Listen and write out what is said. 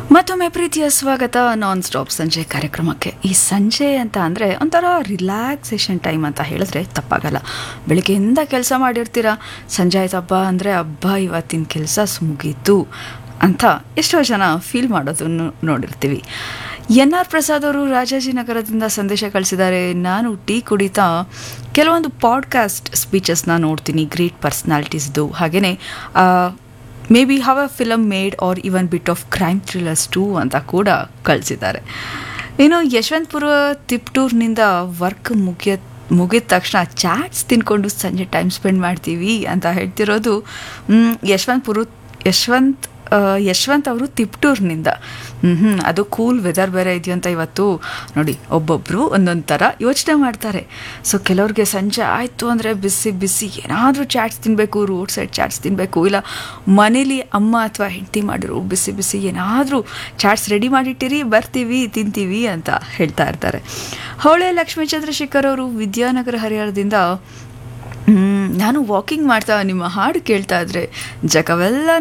ಮತ್ತೊಮ್ಮೆ ಪ್ರೀತಿಯ ಸ್ವಾಗತ ನಾನ್ ಸ್ಟಾಪ್ ಸಂಜೆ ಕಾರ್ಯಕ್ರಮಕ್ಕೆ ಈ ಸಂಜೆ ಅಂತ ಅಂದರೆ ಒಂಥರ ರಿಲ್ಯಾಕ್ಸೇಷನ್ ಟೈಮ್ ಅಂತ ಹೇಳಿದ್ರೆ ತಪ್ಪಾಗಲ್ಲ ಬೆಳಗ್ಗೆಯಿಂದ ಕೆಲಸ ಮಾಡಿರ್ತೀರ ಸಂಜೆ ಆಯ್ತಪ್ಪ ಅಂದರೆ ಹಬ್ಬ ಇವತ್ತಿನ ಕೆಲಸ ಮುಗೀತು ಅಂತ ಎಷ್ಟೋ ಜನ ಫೀಲ್ ಮಾಡೋದನ್ನು ನೋಡಿರ್ತೀವಿ ಎನ್ ಆರ್ ಪ್ರಸಾದ್ ಅವರು ರಾಜಾಜಿನಗರದಿಂದ ಸಂದೇಶ ಕಳಿಸಿದ್ದಾರೆ ನಾನು ಟೀ ಕುಡಿತಾ ಕೆಲವೊಂದು ಪಾಡ್ಕಾಸ್ಟ್ ಸ್ಪೀಚಸ್ನ ನೋಡ್ತೀನಿ ಗ್ರೇಟ್ ಪರ್ಸ್ನಾಲಿಟೀಸ್ದು ಹಾಗೆಯೇ maybe have a film made or even bit of crime thrillers too ಅಂತ ಕೂಡ ಕಳಿಸಿದ್ದಾರೆ ಇನ್ನು ಯಶವಂತಪುರ ತಿಪ್ಟೂರ್ನಿಂದ ವರ್ಕ್ ಮುಗಿಯ ಮುಗಿದ ತಕ್ಷಣ ಚಾಟ್ಸ್ ತಿನ್ಕೊಂಡು ಸಂಜೆ ಟೈಮ್ ಸ್ಪೆಂಡ್ ಮಾಡ್ತೀವಿ ಅಂತ ಹೇಳ್ತಿರೋದು ಮ್, ಯಶವಂತಪುರ ಯಶವಂತ್ ಆ, ಯಶವಂತ್ ಅವರು ತಿಪ್ಟೂರ್ನಿಂದ ಹ್ಞೂ ಅದು ಕೂಲ್ ವೆದರ್ ಬೇರೆ ಇದೆಯಂತ ಇವತ್ತು ನೋಡಿ ಒಬ್ಬೊಬ್ಬರು ಒಂದೊಂದು ಥರ ಯೋಚನೆ ಮಾಡ್ತಾರೆ ಸೊ ಕೆಲವ್ರಿಗೆ ಸಂಜೆ ಆಯಿತು ಅಂದರೆ ಬಿಸಿ ಬಿಸಿ ಏನಾದರೂ ಚಾಟ್ಸ್ ತಿನ್ನಬೇಕು ರೋಡ್ ಸೈಡ್ ಚಾಟ್ಸ್ ತಿನ್ನಬೇಕು ಇಲ್ಲ ಮನೇಲಿ ಅಮ್ಮ ಅಥವಾ ಹೆಂಡತಿ ಮಾಡಿರೋ ಬಿಸಿ ಬಿಸಿ ಏನಾದರೂ ಚಾಟ್ಸ್ ರೆಡಿ ಮಾಡಿಟ್ಟಿರಿ ಬರ್ತೀವಿ ತಿಂತೀವಿ ಅಂತ ಹೇಳ್ತಾ ಇರ್ತಾರೆ ಹೊಳೆ ಲಕ್ಷ್ಮೀ ಚಂದ್ರಶೇಖರ್ ಅವರು ವಿದ್ಯಾನಗರ ಹರಿಹರದಿಂದ ಹ್ಮ್, ನಾನು ವಾಕಿಂಗ್ ಮಾಡ್ತಾ ನಿಮ್ಮ ಹಾಡು ಕೇಳ್ತಾ ಇದ್ರೆ ಜಗವೆಲ್ಲ